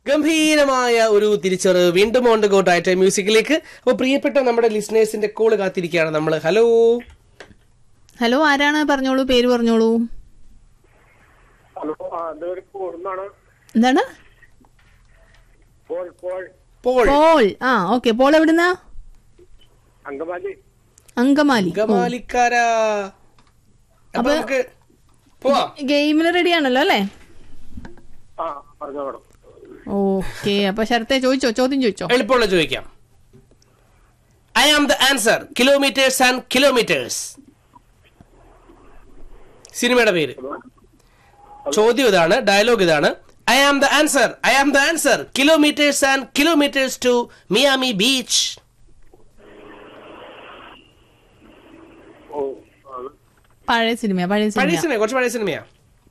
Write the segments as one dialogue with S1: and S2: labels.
S1: ഗംഭീരമായ ഒരു തിരിച്ചറിവ് വീണ്ടും ഓൺ ഗോ ടൈറ്റ് മ്യൂസിക്കിലേക്ക് അപ്പൊ പ്രിയപ്പെട്ട നമ്മുടെ ലിസ്ണേഴ്സിന്റെ കോള് കാത്തിരിക്കുകയാണ് നമ്മൾ ഹലോ
S2: ഹലോ ആരാണ് പറഞ്ഞോളൂ പേര് പറഞ്ഞോളൂ
S3: ഹലോ ആ ഇതൊരു കൂടുന്നാണ്
S2: എന്താണ്
S3: പോൾ പോൾ
S1: പോൾ
S2: പോൾ ആ ഓക്കെ പോൾ എവിടുന്നാ
S3: അങ്കമാലി
S2: അങ്കമാലി
S1: ഗമാലിക്കാരാ അപ്പൊ നമുക്ക് പോവാം
S2: ഗെയിമിന് റെഡി ആണല്ലോ അല്ലേ
S3: ആ പറഞ്ഞോ മേഡം
S2: ഓക്കെ അപ്പൊ ശരത്തെ ചോദിച്ചോ ചോദ്യം ചോദിച്ചോ
S1: എളുപ്പമുള്ള ചോദിക്കാം I am the answer kilometres and kilometres സിനിമയുടെ പേര് ചോദ്യം ഇതാണ് ഡയലോഗ് ഇതാണ് I am the answer I am the answer kilometres and kilometres to Miami beach
S3: ഓ അത്
S2: പഴയ സിനിമ പഴയ
S1: പഴയ
S2: സിനിമ
S1: സിനിമ കുറച്ച് പഴയ സിനിമയാ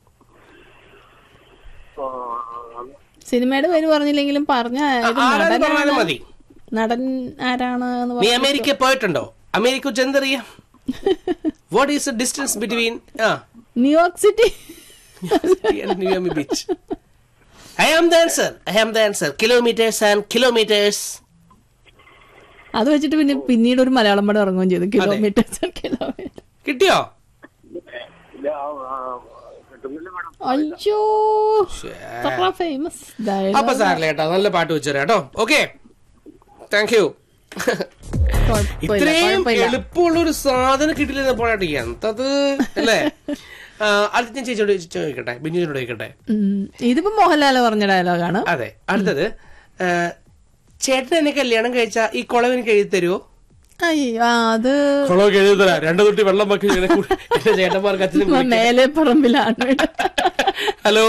S3: ആ, അത്
S2: സിനിമയുടെ പേര് പറഞ്ഞില്ലെങ്കിലും പറഞ്ഞ ഒരു
S1: ആരാന്ന്
S2: നടനാണ്.
S1: പറഞ്ഞാലും മതി
S2: നടൻ ആരാണ് എന്ന്
S1: നീ
S2: പറഞ്ഞ-
S1: അമേരിക്ക പോയിട്ടുണ്ടോ അമേരിക്ക വെച്ച് എന്തറിയാം what is the distance between ah
S2: New York city
S1: Miami beach I am the answer I am the answer kilometres and kilometres
S2: അത് വെച്ചിട്ട് പിന്നെ പിന്നീട് ഒരു മലയാളം പടം ഇറങ്ങുകയും ചെയ്തു കിലോമീറ്റേഴ്സ് കിലോമീറ്റർ
S1: കിട്ടിയോ
S3: ഇല്ല ആ, ആ, കിട്ടുന്നില്ല മേഡം
S2: അയ്യോ ഫേമസ്
S1: അപ്പൊ സാറില്ല കേട്ടോ നല്ല പാട്ട് വെച്ചു കേട്ടോ ഓക്കെ താങ്ക് യു ഇത്രയും എളുപ്പമുള്ള ഒരു സാധനം കിട്ടില്ല പോരാട്ടി എന്തത് അല്ലേ ആ, അടുത്ത ഞാൻ ചേച്ചിയോട് ചോദിക്കട്ടെ ബിഞ്ചിനോട് ചോദിക്കട്ടെ
S2: ഇതിപ്പോ മോഹൻലാല് പറഞ്ഞ ഡയലോഗാണ്
S1: അതെ അടുത്തത് ആ, ചേട്ടൻ എന്നെ കല്യാണം കഴിച്ച ഈ കുളം എനിക്ക് എഴുതി തരുമോ
S2: അയ്യോ ആ, അത്
S1: കുളമൊക്കെ എഴുതി തരാം രണ്ടു തൊട്ടി വെള്ളം വെക്കി ഇങ്ങനെ കൂടി എന്റെ ചേട്ടന്മാർക്ക് അച്ഛനും കുടിക്കാൻ.
S2: മേലെ പറമ്പിലാണ്
S1: ഹലോ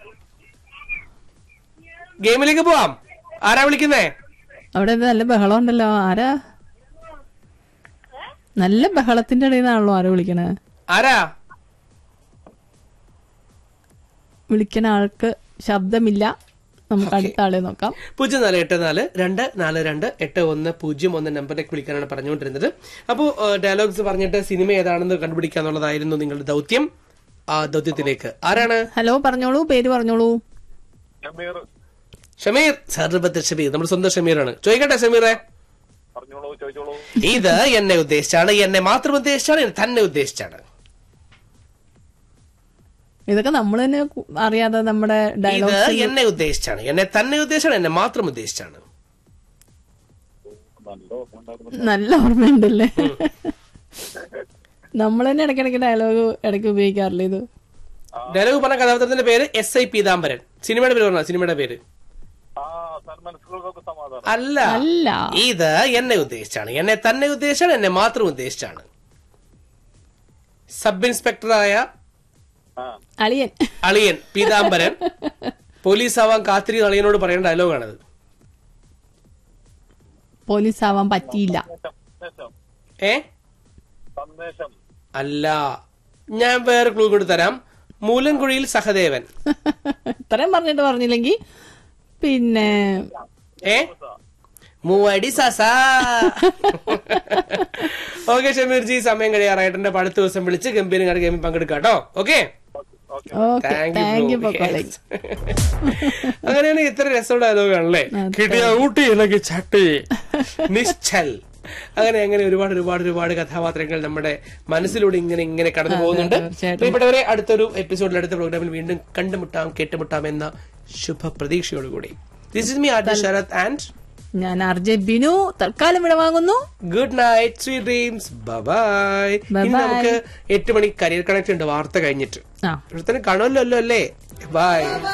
S1: ഗെയിമിലേക്ക് പോവാം ആരാ വിളിക്കുന്നേ
S2: അവിടെ ഇത് നല്ല ബഹളം ഉണ്ടല്ലോ ആരാ നല്ല ബഹളത്തിന്റെ ഇടയിൽ നിന്നാണല്ലോ ആരോ വിളിക്കണേ
S1: ആരാ
S2: വിളിക്കണ ആൾക്ക് ശബ്ദമില്ല നമുക്ക് അടുത്ത ആളെ നോക്കാം
S1: പൂജ്യം നാല് എട്ട് നാല് രണ്ട് നാല് രണ്ട് എട്ട് ഒന്ന് പൂജ്യം ഒന്ന് നമ്പറിലേക്ക് വിളിക്കാനാണ് പറഞ്ഞുകൊണ്ടിരുന്നത് അപ്പോൾ ഡയലോഗ്സ് പറഞ്ഞിട്ട് സിനിമ ഏതാണെന്ന് കണ്ടുപിടിക്കുക എന്നുള്ളതായിരുന്നു നിങ്ങളുടെ ദൗത്യം ആ ദൗത്യത്തിലേക്ക് ആരാണ്
S2: ഹലോ പറഞ്ഞോളൂ പേര് പറഞ്ഞോളൂ
S3: ഷമീർ
S1: ഷമീർ സർബത്ത് ഷമീർ നമ്മുടെ സ്വന്തം ഷമീറാണ് ചോദിക്കട്ടെ ഷമീറെ
S3: പറഞ്ഞോളൂ ചോദിച്ചോളൂ
S1: ഇത് എന്നെ ഉദ്ദേശിച്ചാണ് എന്നെ മാത്രം ഉദ്ദേശിച്ചാണ് എന്നെ തന്നെ ഉദ്ദേശിച്ചാണ്
S2: ഇതൊക്കെ നമ്മൾ തന്നെ കു- അറിയാതെ നമ്മുടെ
S1: ഇത്
S2: ഡയലോഗ്സ്
S1: എന്നെ ഉദ്ദേശിച്ചാണ് എന്നെ തന്നെ ഉദ്ദേശിച്ചാണ് എന്നെ മാത്രം ഉദ്ദേശിച്ചാണ്
S3: നല്ല ഓർമ്മ
S2: നല്ല ഓർമ്മയുണ്ടല്ലേ നമ്മൾ തന്നെ ഇടയ്ക്കിടയ്ക്ക് ഡയലോഗ് ഇടയ്ക്ക് ഉപയോഗിക്കാറില്ല ഇത്
S1: ഡയലോഗ് പറഞ്ഞ കഥാപാത്രത്തിന്റെ പേര് എസ് ഐ പീതാംബരൻ സിനിമയുടെ പേര് പറഞ്ഞ സിനിമയുടെ പേര്
S3: ആ സന്മനസ്സുകൾക്കൊക്കെ സമാധാനം
S1: അല്ല
S2: അല്ല
S1: ഇത് എന്നെ ഉദ്ദേശിച്ചാണ് എന്നെ തന്നെ ഉദ്ദേശിച്ചാണ് എന്നെ മാത്രം ഉദ്ദേശിച്ചാണ് സബ് ഇൻസ്പെക്ടറായ
S3: ആ
S2: അളിയൻ
S1: അളിയൻ പീതാംബരൻ പോലീസ് ആവാൻ കാത്തിരി അളിയനോട് പറയുന്ന ഡയലോഗാണത്
S2: പോലീസ് ആവാൻ പറ്റിയില്ല
S3: സന്ദേശം
S1: ഏ
S3: സന്ദേശം
S1: അല്ല ഞാൻ വേറെ ക്ലൂ കൂടി തരാം മൂലൻകുഴിയിൽ സഹദേവൻ
S2: ഇത്രയും പറഞ്ഞിട്ട് പറഞ്ഞില്ലെങ്കിൽ പിന്നെ
S1: ഏ മൂവടി സസാ ഓക്കെ ഷമീർജി സമയം കഴിയാറായിട്ടുണ്ട് അപ്പൊ അടുത്ത ദിവസം വിളിച്ച് ഗംഭീരം ഗെയിമിൽ പങ്കെടുക്കാം കേട്ടോ okay
S3: okay
S2: okay thank you for calling
S1: അങ്ങനെയാണ് ഇത്ര രസമുള്ള ഡയലോഗാണല്ലേ കിട്ടിയ ഊട്ടി അല്ലെങ്കിൽ ചട്ടി നിശ്ചൽ അങ്ങനെ അങ്ങനെ ഒരുപാട് ഒരുപാട് ഒരുപാട് കഥാപാത്രങ്ങൾ നമ്മുടെ മനസ്സിലൂടെ ഇങ്ങനെ ഇങ്ങനെ കടന്നു പോകുന്നുണ്ട്
S2: തീർച്ചയായിട്ടും.
S1: പ്രിയപ്പെട്ടവരെ അടുത്തൊരു എപ്പിസോഡിൽ അടുത്ത പ്രോഗ്രാമിൽ വീണ്ടും കണ്ടുമുട്ടാം കേട്ടുമുട്ടാം എന്ന ശുഭ പ്രതീക്ഷയോടുകൂടി this is me Adya Sharath and
S2: ഞാൻ ആർ ജെ ബിനു തൽക്കാലം ഇവിടെ വാങ്ങുന്നു
S1: good night sweet dreams bye ഇനി
S2: Bye-bye.
S1: നമുക്ക് എട്ട് മണി കരിയർ കണക്ട് ഉണ്ട് വാർത്ത കഴിഞ്ഞിട്ട്
S2: ആ
S1: ഇവിടെ തന്നെ കാണുമല്ലോ അല്ലേ ബൈ